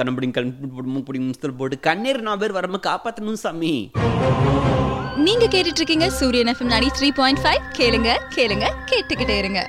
கண்ணப்பிடி கண்பிடி முஸ்தல் போட்டு கண்ணீர் நான் பேர் வராம காப்பாத்தணும் சாமி நீங்க கேட்டுட்டு இருக்கீங்க சூரியன் எஃப்எம் 93.5 த்ரீ பாயிண்ட் ஃபைவ் கேளுங்க கேளுங்க கேட்டுக்கிட்டே இருங்க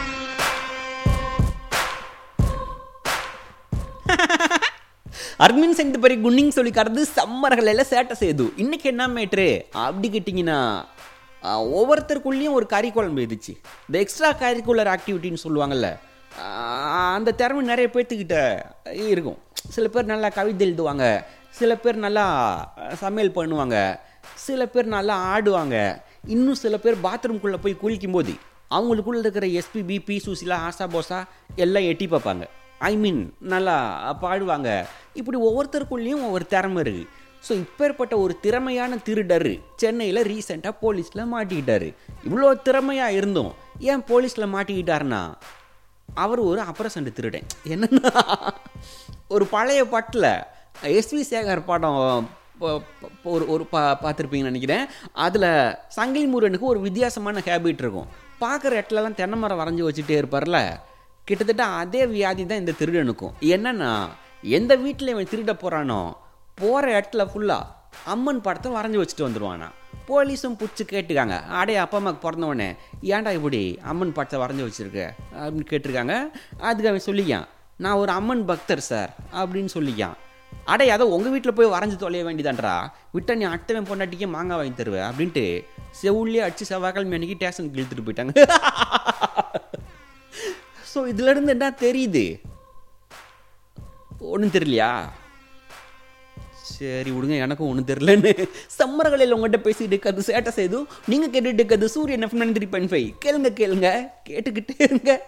அர்மின் செஞ்ச பரி குன்னிங் சொல்லி கறந்து சம்மர்கள் எல்லாம் சேட்டை செய்யுது இன்னைக்கு என்ன மேட்ரு அப்படி கேட்டிங்கன்னா ஆஹ், ஒவ்வொருத்தருக்குள்ளேயும் ஒரு கறிக்குழம்பு இருந்துச்சு இந்த எக்ஸ்ட்ரா கரிக்குலர் ஆக்டிவிட்டின்னு சொல்லுவாங்கல்ல ஆஹ், அந்த திறமை நிறைய பேர்த்துக்கிட்ட இருக்கும் சில பேர் நல்லா கவிதை எழுதுவாங்க சில பேர் நல்லா அஹ், சமையல் பண்ணுவாங்க சில பேர் நல்லா ஆடுவாங்க இன்னும் சில பேர் பாத்ரூம்குள்ளே போய் குளிக்கும்போது அவங்களுக்குள்ள இருக்கிற எஸ்பிபி பி சுசிலா ஆசா போசா எல்லாம் எட்டி பார்ப்பாங்க ஐ மீன் நல்லா பாடுவாங்க இப்படி ஒவ்வொருத்தருக்குள்ளேயும் ஒவ்வொரு திறமை இருக்குது ஸோ இப்பேற்பட்ட ஒரு திறமையான திருடர் சென்னையில் ரீசெண்டாக போலீஸில் மாட்டிக்கிட்டாரு இவ்வளோ திறமையாக இருந்தோம் ஏன் போலீஸில் மாட்டிக்கிட்டாருன்னா அவர் ஒரு அப்ரசண்ட் திருடன் என்னன்னா ஒரு பழைய பாட்டில் எஸ்வி சேகர் படம் ப- ப- ஒரு ஒரு பா பார்த்துருப்பீங்கன்னு நினைக்கிறேன் அதில் சங்கிலி முருகனுக்கு ஒரு வித்தியாசமான ஹேபிட் இருக்கும் பார்க்குற இடத்துலலாம் தென்னை மரம் வரைஞ்சி வச்சுட்டே இருப்பார்ல கிட்டத்தட்ட அதே வியாதி தான் இந்த திருடனுக்கும் என்னன்னா எந்த வீட்டில் இவன் திருட போகிறானோ போகிற இடத்துல ஃபுல்லாக அம்மன் படத்தை வரைஞ்சி வச்சுட்டு வந்துடுவானா போலீஸும் பிடிச்சி கேட்டுக்காங்க அடே அப்பா அம்மாவுக்கு பிறந்தவொடனே ஏன்டா இப்படி அம்மன் படத்தை வரைஞ்சி வச்சிருக்க அப்படின்னு கேட்டிருக்காங்க அதுக்கு அவன் சொல்லிக்கான் நான் ஒரு அம்மன் பக்தர் சார் அப்படின்னு சொல்லிக்கான் அடே அதை உங்கள் வீட்டில் போய் வரைஞ்சி தொலைய வேண்டியதான்றா விட்ட நீ அட்டவன் பொண்டாட்டிக்கே மாங்காய் வாங்கி தருவேன் அப்படின்ட்டு செவுள்லேயே அடிச்சு செவ்வாய்க்கிழமை அன்னைக்கு ஸ்டேஷனுக்கு இழுத்துட்டு போயிட்டாங்க ஸோ இதுலேருந்து என்ன தெரியுது ஒன்றும் தெரியலையா சரி விடுங்க எனக்கும் ஒன்றும் தெரியலன்னு சம்மரகளில் உங்கள்கிட்ட பேசிட்டு இருக்கிறது சேட்டை செய்து நீங்கள் கேட்டுட்டு இருக்கிறது சூரியன் எஃப்எம் த்ரீ பாயிண்ட் ஃபைவ் கேளுங்க கேளுங்க கேட்டுக்கிட்டே இருங்க